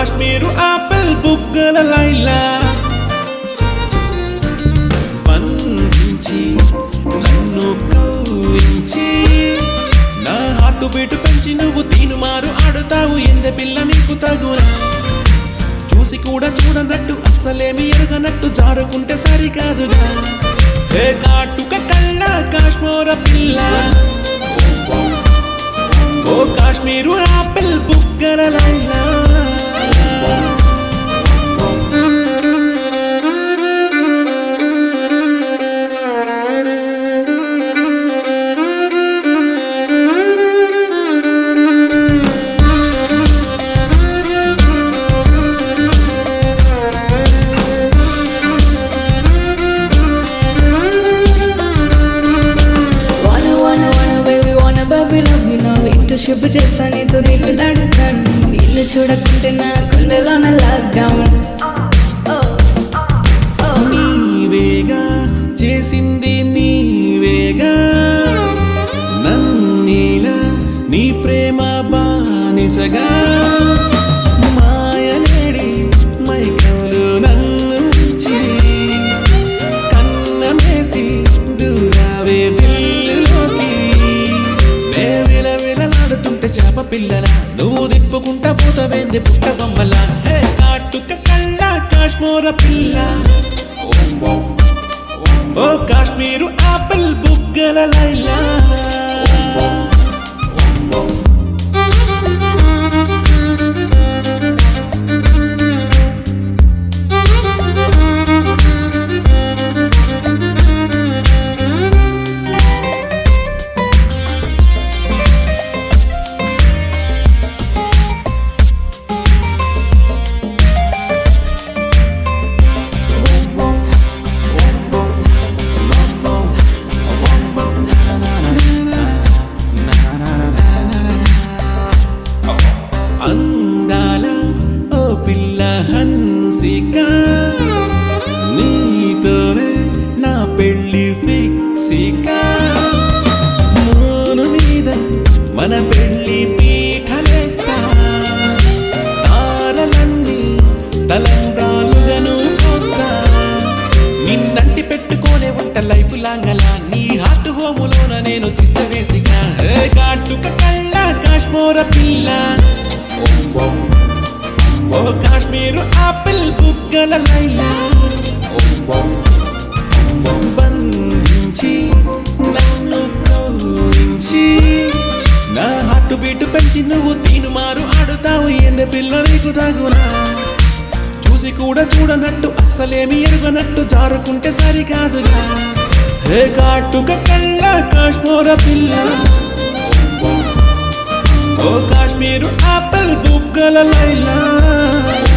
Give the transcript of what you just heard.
Kashmir apple బుగ్గల లైలా బంధించి నన్ను కౌరించి నా హార్ట్ బీటు పెంచి నువ్వు తీనుమారు ఆడుతావు ఎంద పిల్ల నీకు తగునా చూసి కూడా చూడనట్టు అస్సలేమి ఎరగనట్టు జారుకుంటే సరికాదుగా హే కాటుక కళ్ళ కాశ్మీర పిల్ల ఓ కాశ్మీరు ఆపిల్ బుగ్గల Laila Wanna, wanna, wanna, baby, wanna, baby, love you now. ఇంటూ శుభ చేస్తా నీతో నిన్ను దాడుతాను నిన్ను చూడకుంటే నా కుండలోన లాక్డౌన్ నీవేగా చేసింది నీవేగా నన్నీలా నీ ప్రేమ బానిసగా మాయలేడి మైకలు నన్ను ఉంచి కన్నమేసి దూరావే దిల్లులోకి నే విల విలలాడుతుంటే చేప పిల్లల నువ్వు దిప్పుకుంటా పోతవేంది పుట్ట బొమ్మల హే కాటుక కళ్ళ కాశ్మీర పిల్ల ఓ కాశ్మీరు ఆపిల్ బుగ్గల లైలా అందాల ఓ పిల్ల హన్సిక నీతోనే నా పెళ్లి ఫిక్సిక మూను మీద మన పెళ్లి పీఠలేస్తా తారలన్నీ తలంబ్రాలుగాను పోస్తా నిన్నంటి పెట్టుకోలే వంట లైఫ్ లాంగలా నీ హార్ట్ హోములోన నేను తిష్ట వేసిగా ఏ కాటుక కళ్ళ కాశ్మీర పిల్ల ఓ కాశ్మీరు ఆపిల్ బుగ్గల లైలా బంధించి నన్ను కౌరించి నా హార్ట్ బీటు పెంచి నువ్వు తీనుమారు ఆడుతావు ఎంద పిల్ల నీకు తగునా చూసి కూడా చూడనట్టు అస్సలేమి ఎరుగనట్టు జారుకుంటే సరికాదుగా హే కాటుక కళ్ళ కాశ్మీర పిల్ల ఓ కాశ్మీరు ఆపిల్ బుగ్గల లైలా